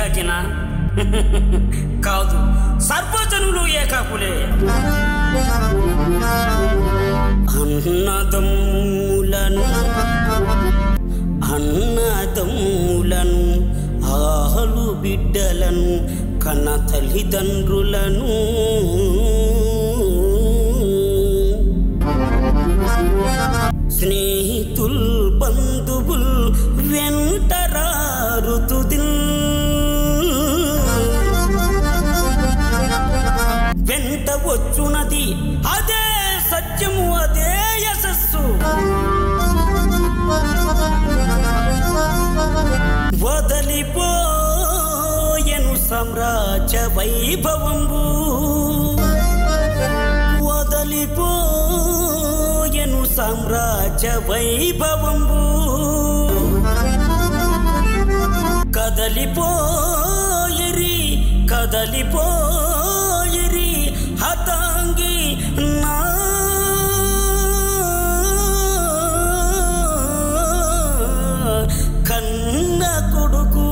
ఏకాకినా కాదు సర్వజనులు ఏకాకులే అన్నదమ్ములను అన్నదమ్ములను ఆహలు బిడ్డలను కన్న తల్లిదండ్రులను స్నేహితుల్ బంధువుల్ వెంటరారుతుదిల్ వెంట వచ్చునది అదే సత్యము అదే యశస్సు వదలిపోయెను సామ్రాజ్య వైభవంబు వదలిపోయెను సామ్రాజ్య వైభవంబు కదలిపోయిరి కదలిపోయిరి హతాంగి నా కన్న కొడుకు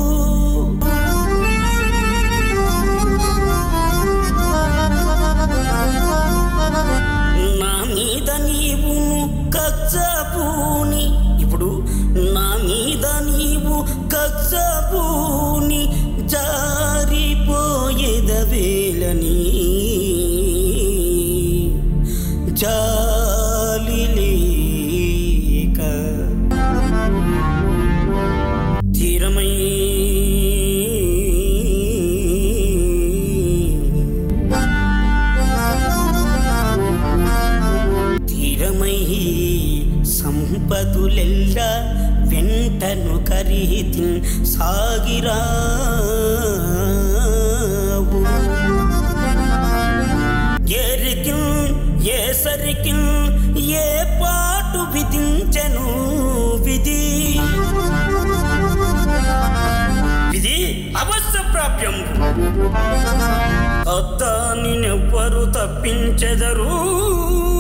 నా మీద నీవును కచ్చబూని ఇప్పుడు నా మీద నీవు కచ్చబూని జారిపోయేదవేలని జాలి లేక తీరమై తీరమై సంపదులెల్ల వెంటను కరీతిన్ సాగిరావు ఏరికిన్ ఏసరికిన్ ఏ పాటు విధించను విధి విధి అవశ్య ప్రాప్యం అత్తానినెవ్వరు తప్పించెదరు